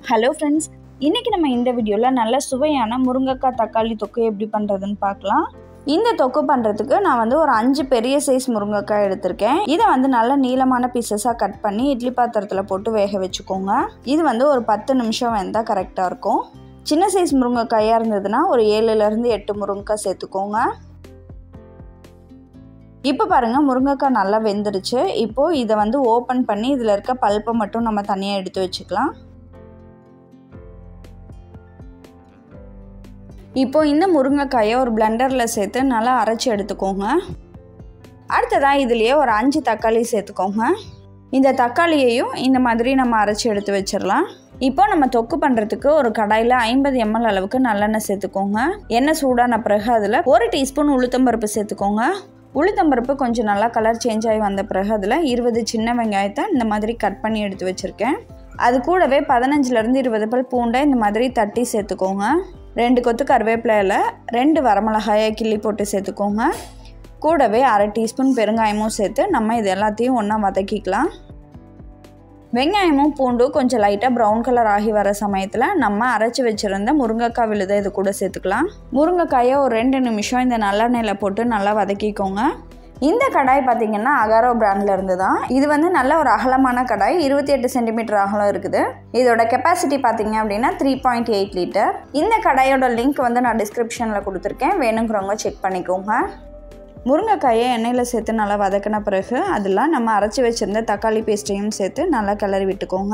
hello friends இன்றைக்கி நம்ம இந்த வீடியோவில் நல்ல சுவையான முருங்கைக்காய் தக்காளி தொக்கு எப்படி பண்ணுறதுன்னு பார்க்கலாம் இந்த தொக்கு பண்ணுறதுக்கு நான் வந்து ஒரு அஞ்சு பெரிய சைஸ் முருங்கைக்காய் எடுத்திருக்கேன் இதை வந்து நல்ல நீளமான பீசஸாக கட் பண்ணி இட்லி பாத்திரத்தில் போட்டு வேக வச்சுக்கோங்க இது வந்து ஒரு பத்து நிமிஷம் வெந்தால் கரெக்டாக இருக்கும் சின்ன சைஸ் முருங்கைக்காயாக இருந்ததுன்னா ஒரு ஏழுலேருந்து எட்டு முருங்கைக்காய் சேர்த்துக்கோங்க இப்போ பாருங்கள் முருங்கைக்காய் நல்லா வெந்துருச்சு இப்போது இதை வந்து ஓப்பன் பண்ணி இதில் இருக்க பல்ப்பை மட்டும் நம்ம தனியாக எடுத்து வச்சுக்கலாம் இப்போ இந்த முருங்கைக்காயை ஒரு பிளெண்டரில் சேர்த்து நல்லா அரைச்சி எடுத்துக்கோங்க அடுத்ததாக இதுலேயே ஒரு அஞ்சு தக்காளி சேர்த்துக்கோங்க இந்த தக்காளியையும் இந்த மாதிரி நம்ம அரைச்சி எடுத்து வச்சிடலாம் இப்போ நம்ம தொக்கு பண்ணுறதுக்கு ஒரு கடாயில் ஐம்பது எம்எல் அளவுக்கு நல்லெண்ணெய் சேர்த்துக்கோங்க எண்ணெய் சூடான பிறகு அதில் ஒரு டீஸ்பூன் உளுத்தம்பருப்பு சேர்த்துக்கோங்க உளுத்தம்பருப்பு கொஞ்சம் நல்லா கலர் சேஞ்ச் ஆகி வந்த பிறகு அதில் இருபது சின்ன வெங்காயத்தை இந்த மாதிரி கட் பண்ணி எடுத்து வச்சுருக்கேன் அது கூடவே பதினஞ்சுலேருந்து இருபது பல் பூண்டை இந்த மாதிரி தட்டி சேர்த்துக்கோங்க ரெண்டு கொத்து கருவேப்பிலையில் ரெண்டு வரமிளகாயை கிள்ளி போட்டு சேர்த்துக்கோங்க கூடவே அரை டீஸ்பூன் பெருங்காயமும் சேர்த்து நம்ம இது எல்லாத்தையும் ஒன்றா வதக்கிக்கலாம் வெங்காயமும் பூண்டும் கொஞ்சம் லைட்டாக ப்ரௌன் கலர் ஆகி வர சமயத்தில் நம்ம அரைச்சி வச்சுருந்த முருங்கைக்காய் விழுதை இது கூட சேர்த்துக்கலாம் முருங்கைக்காயை ஒரு ரெண்டு நிமிஷம் இந்த நல்லெண்ணெயில் போட்டு நல்லா வதக்கிக்கோங்க இந்த கடாய் பார்த்திங்கன்னா அகாரோ பிராண்டில் இருந்து தான் இது வந்து நல்ல ஒரு அகலமான கடாய் இருபத்தி எட்டு சென்டிமீட்டர் அகலம் இருக்குது இதோட கெப்பாசிட்டி பார்த்தீங்க அப்படின்னா த்ரீ பாயிண்ட் எயிட் லிட்டர் இந்த கடாயோட லிங்க் வந்து நான் டிஸ்கிரிப்ஷனில் கொடுத்துருக்கேன் வேணுங்கிறவங்க செக் பண்ணிக்கோங்க முருங்கைக்காயை எண்ணெயில் சேர்த்து நல்லா வதக்கின பிறகு அதெல்லாம் நம்ம அரைச்சி வச்சுருந்த தக்காளி பேஸ்ட்டையும் சேர்த்து நல்லா கிளறி விட்டுக்கோங்க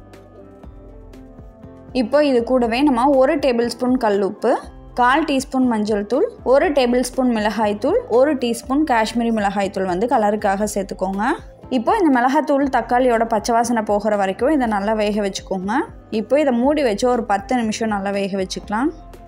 இப்போ இது கூடவே நம்ம ஒரு டேபிள் ஸ்பூன் கல் உப்பு கால் டீஸ்பூன் மஞ்சள் தூள் ஒரு டேபிள் ஸ்பூன் மிளகாய் தூள் ஒரு டீஸ்பூன் காஷ்மீரி மிளகாய் தூள் வந்து கலருக்காக சேர்த்துக்கோங்க இப்போ இந்த மிளகாத்தூள் தக்காளியோட பச்சை வாசனை போகிற வரைக்கும் இதை நல்லா வேக வச்சுக்கோங்க இப்போ இதை மூடி வச்சு ஒரு பத்து நிமிஷம் நல்லா வேக வச்சுக்கலாம்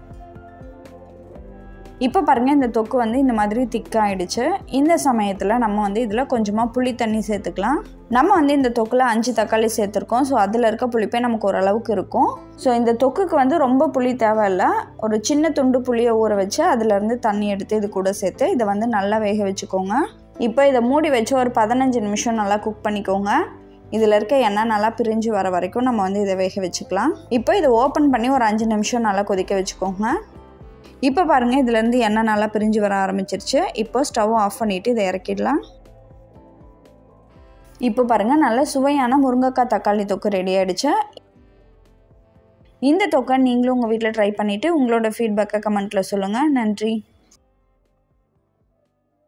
இப்போ பாருங்கள் இந்த தொக்கு வந்து இந்த மாதிரி திக்காயிடுச்சு இந்த சமயத்தில் நம்ம வந்து இதில் கொஞ்சமாக புளி தண்ணி சேர்த்துக்கலாம் நம்ம வந்து இந்த தொக்கில் அஞ்சு தக்காளி சேர்த்துருக்கோம் ஸோ அதில் இருக்க புளிப்பே நமக்கு ஓரளவுக்கு இருக்கும் ஸோ இந்த தொக்குக்கு வந்து ரொம்ப புளி தேவையில்லை ஒரு சின்ன துண்டு புளியை ஊற வச்சு அதிலேருந்து தண்ணி எடுத்து இது கூட சேர்த்து இதை வந்து நல்லா வேக வச்சுக்கோங்க இப்போ இதை மூடி வச்சு ஒரு பதினஞ்சு நிமிஷம் நல்லா குக் பண்ணிக்கோங்க இதில் இருக்க எண்ணெய் நல்லா பிரிஞ்சு வர வரைக்கும் நம்ம வந்து இதை வேக வச்சுக்கலாம் இப்போ இதை ஓப்பன் பண்ணி ஒரு அஞ்சு நிமிஷம் நல்லா கொதிக்க வச்சுக்கோங்க இப்போ பாருங்கள் இதுலேருந்து எண்ணெய் நல்லா பிரிஞ்சு வர ஆரம்பிச்சிருச்சு இப்போ ஸ்டவ் ஆஃப் பண்ணிவிட்டு இதை இறக்கிடலாம் இப்போ பாருங்கள் நல்ல சுவையான முருங்கைக்காய் தக்காளி தொக்கு ரெடி ஆகிடுச்சு இந்த தொக்கை நீங்களும் உங்கள் வீட்டில் ட்ரை பண்ணிவிட்டு உங்களோட ஃபீட்பேக்கை கமெண்ட்டில் சொல்லுங்கள் நன்றி